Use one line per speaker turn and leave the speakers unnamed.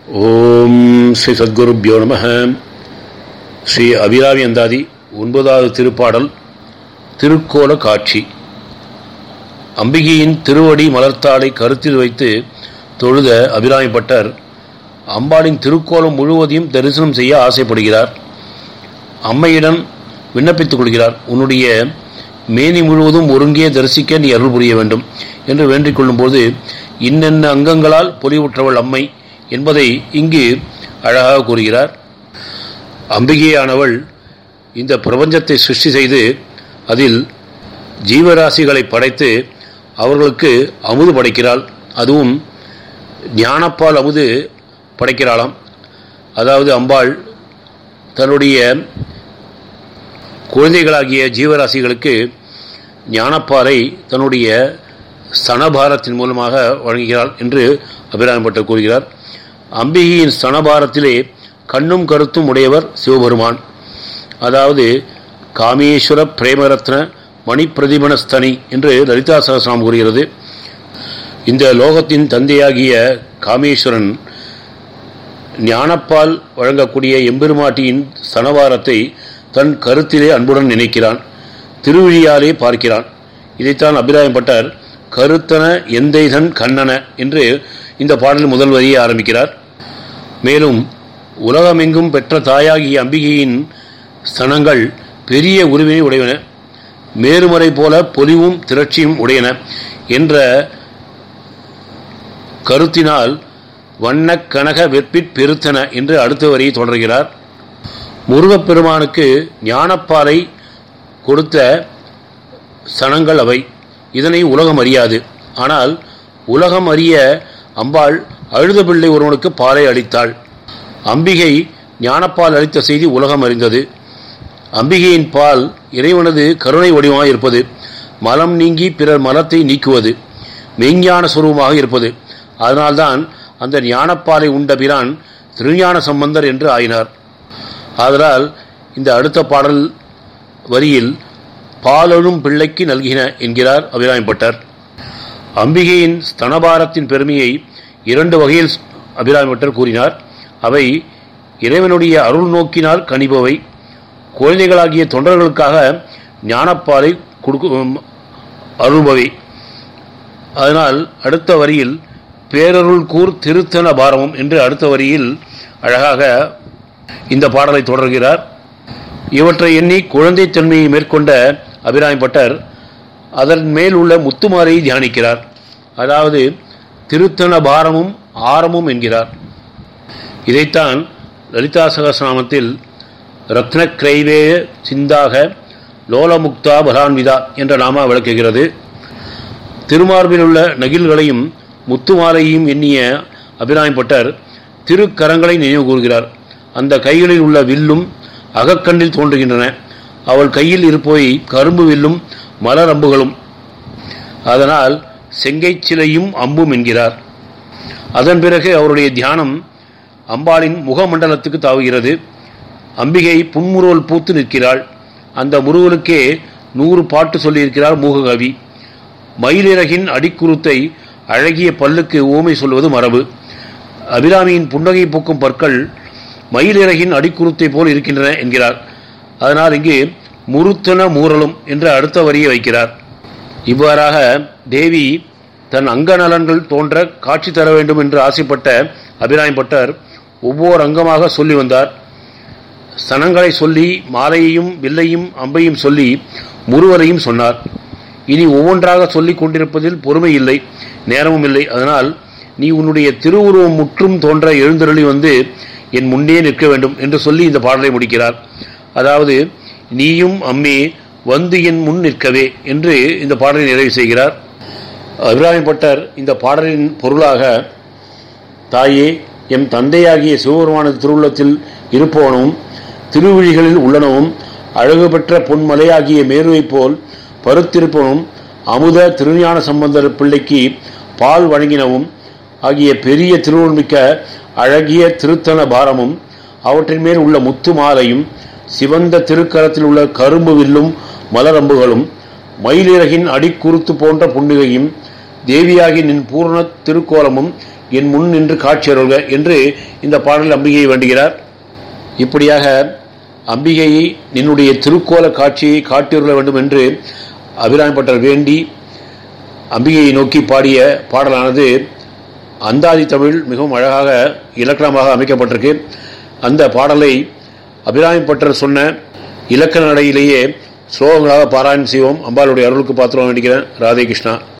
ஓம் ஸ்ரீ சத்குருப்யோ நம ஸ்ரீ அபிராமி அந்தாதி ஒன்பதாவது திருப்பாடல் திருக்கோல காட்சி அம்பிகையின் திருவடி மலர்த்தாளை கருத்தில் வைத்து தொழுத அபிராமி பட்டர் அம்பாளின் திருக்கோலம் முழுவதையும் தரிசனம் செய்ய ஆசைப்படுகிறார் அம்மையிடம் விண்ணப்பித்துக் கொள்கிறார் உன்னுடைய மேனி முழுவதும் ஒருங்கே தரிசிக்க நீ அருள் புரிய வேண்டும் என்று வேண்டிக் கொள்ளும்போது இன்னென்ன அங்கங்களால் பொலிவுற்றவள் அம்மை என்பதை இங்கு அழகாக கூறுகிறார் அம்பிகையானவள் இந்த பிரபஞ்சத்தை சிருஷ்டி செய்து அதில் ஜீவராசிகளை படைத்து அவர்களுக்கு அமுது படைக்கிறாள் அதுவும் ஞானப்பால் அமுது படைக்கிறாளாம் அதாவது அம்பாள் தன்னுடைய குழந்தைகளாகிய ஜீவராசிகளுக்கு ஞானப்பாலை தன்னுடைய ஸ்தனபாரத்தின் மூலமாக வழங்குகிறாள் என்று அபிராமப்பட்டர் கூறுகிறார் அம்பிகையின் ஸ்தனபாரத்திலே கண்ணும் கருத்தும் உடையவர் சிவபெருமான் அதாவது காமேஸ்வர பிரேமரத்ன மணிப்பிரதிபனஸ்தனி என்று லலிதா சகசிரம் கூறுகிறது இந்த லோகத்தின் தந்தையாகிய காமேஸ்வரன் ஞானப்பால் வழங்கக்கூடிய எம்பெருமாட்டியின் சனவாரத்தை தன் கருத்திலே அன்புடன் நினைக்கிறான் திருவிழியாலே பார்க்கிறான் இதைத்தான் அபிராயப்பட்டார் கருத்தன எந்தைதன் கண்ணன என்று இந்த பாடல் முதல் வரியை ஆரம்பிக்கிறார் மேலும் உலகமெங்கும் பெற்ற தாயாகிய அம்பிகையின் ஸ்தனங்கள் பெரிய உருவினை உடையன மேருமறை போல பொலிவும் திரட்சியும் உடையன என்ற கருத்தினால் வண்ணக் கனக வெற்பிற் பெருத்தன என்று அடுத்த வரியை தொடர்கிறார் முருகப்பெருமானுக்கு ஞானப்பாலை கொடுத்த சனங்கள் அவை இதனை உலகம் அறியாது ஆனால் உலகம் அறிய அம்பாள் அழுத பிள்ளை ஒருவனுக்கு பாலை அளித்தாள் அம்பிகை ஞானப்பால் அளித்த செய்தி உலகம் அறிந்தது அம்பிகையின் பால் இறைவனது கருணை வடிவமாக இருப்பது மலம் நீங்கி பிறர் மலத்தை நீக்குவது மெய்ஞான சுரூபமாக இருப்பது அதனால்தான் அந்த ஞானப்பாலை உண்ட பிரான் திருஞான சம்பந்தர் என்று ஆயினார் ஆதலால் இந்த அடுத்த பாடல் வரியில் பாலொழும் பிள்ளைக்கு நல்கின என்கிறார் அபிராமிப்பட்டர் அம்பிகையின் ஸ்தனபாரத்தின் பெருமையை இரண்டு வகையில் அபிராமிப்பட்டர் கூறினார் அவை இறைவனுடைய அருள் நோக்கினால் கணிபவை குழந்தைகளாகிய தொண்டர்களுக்காக ஞானப்பாலை கொடுக்கும் அருள்பவை அதனால் அடுத்த வரியில் பேரருள் கூர் திருத்தன பாரமம் என்று அடுத்த வரியில் அழகாக இந்த பாடலை தொடர்கிறார் இவற்றை எண்ணி குழந்தைத்தன்மையை மேற்கொண்ட அபிராமிப்பட்டர் அதன் மேல் உள்ள முத்துமாரையை தியானிக்கிறார் அதாவது திருத்தன பாரமும் ஆரமும் என்கிறார் இதைத்தான் லலிதா சகசிரநாமத்தில் ரத்ன கிரைவே சிந்தாக லோலமுக்தா பலான்விதா என்ற நாமா விளக்குகிறது திருமார்பில் உள்ள நகில்களையும் முத்துமாலையும் எண்ணிய அபிராமிப்பட்டர் திருக்கரங்களை நினைவு கூறுகிறார் அந்த கைகளில் உள்ள வில்லும் அகக்கண்ணில் தோன்றுகின்றன அவள் கையில் இருப்பவை கரும்பு வில்லும் மலர் அம்புகளும் அதனால் செங்கை சிலையும் அம்பும் என்கிறார் அதன் பிறகு அவருடைய தியானம் அம்பாளின் முகமண்டலத்துக்கு தாவுகிறது அம்பிகை புன்முறுவல் பூத்து நிற்கிறாள் அந்த முருவலுக்கே நூறு பாட்டு சொல்லியிருக்கிறார் மூககவி மயிலிறகின் அடிக்குருத்தை அழகிய பல்லுக்கு ஓமை சொல்வது மரபு அபிராமியின் புன்னகை பூக்கும் பற்கள் மயிலிறகின் அடிக்குருத்தை போல் இருக்கின்றன என்கிறார் அதனால் இங்கு முருத்தன மூரலும் என்ற அடுத்த வரியை வைக்கிறார் இவ்வாறாக தேவி தன் அங்க நலன்கள் தோன்ற காட்சி தர வேண்டும் என்று ஆசைப்பட்ட அபிராமிப்பட்டர் ஒவ்வொரு அங்கமாக சொல்லி வந்தார் சனங்களை சொல்லி மாலையையும் வில்லையும் அம்பையும் சொல்லி முருவரையும் சொன்னார் இனி ஒவ்வொன்றாக சொல்லிக் கொண்டிருப்பதில் பொறுமை இல்லை நேரமும் இல்லை அதனால் நீ உன்னுடைய திருவுருவம் முற்றும் தோன்ற எழுந்தருளி வந்து என் முன்னே நிற்க வேண்டும் என்று சொல்லி இந்த பாடலை முடிக்கிறார் அதாவது நீயும் அம்மே வந்து என் முன் நிற்கவே என்று இந்த பாடலை நிறைவு செய்கிறார் அபிராமிப்பட்டர் இந்த பாடலின் பொருளாக தாயே எம் தந்தையாகிய சிவபெருமானது திருவுள்ளத்தில் இருப்பவனும் திருவிழிகளில் உள்ளனவும் அழகு பெற்ற பொன்மலையாகிய மேருவைப் போல் பருத்திருப்பனும் அமுத திருஞான சம்பந்தர் பிள்ளைக்கு பால் வழங்கினவும் ஆகிய பெரிய திருவுள்மிக்க அழகிய திருத்தல பாரமும் அவற்றின் மேல் உள்ள முத்து மாலையும் சிவந்த திருக்கரத்தில் உள்ள கரும்பு வில்லும் மலரம்புகளும் மயிலிறகின் அடிக்குருத்து போன்ற புன்னிகையும் தேவியாகி நின் பூர்ண திருக்கோலமும் என் முன் நின்று காட்சி அருள்க என்று இந்த பாடலில் அம்பிகையை வேண்டுகிறார் இப்படியாக அம்பிகையை நின்னுடைய திருக்கோல காட்சியை காட்டியுள்ள வேண்டும் என்று அபிராமப்பட்டர் வேண்டி அம்பிகையை நோக்கி பாடிய பாடலானது அந்தாதி தமிழ் மிகவும் அழகாக இலக்கணமாக அமைக்கப்பட்டிருக்கு அந்த பாடலை அபிராமிப்பட்டர் சொன்ன இலக்கண நடையிலேயே ஸ்லோகங்களாக பாராயணம் செய்வோம் அம்பாளுடைய அருளுக்கு பாத்திரம் வேண்டிக்கிறேன் ராதே கிருஷ்ணா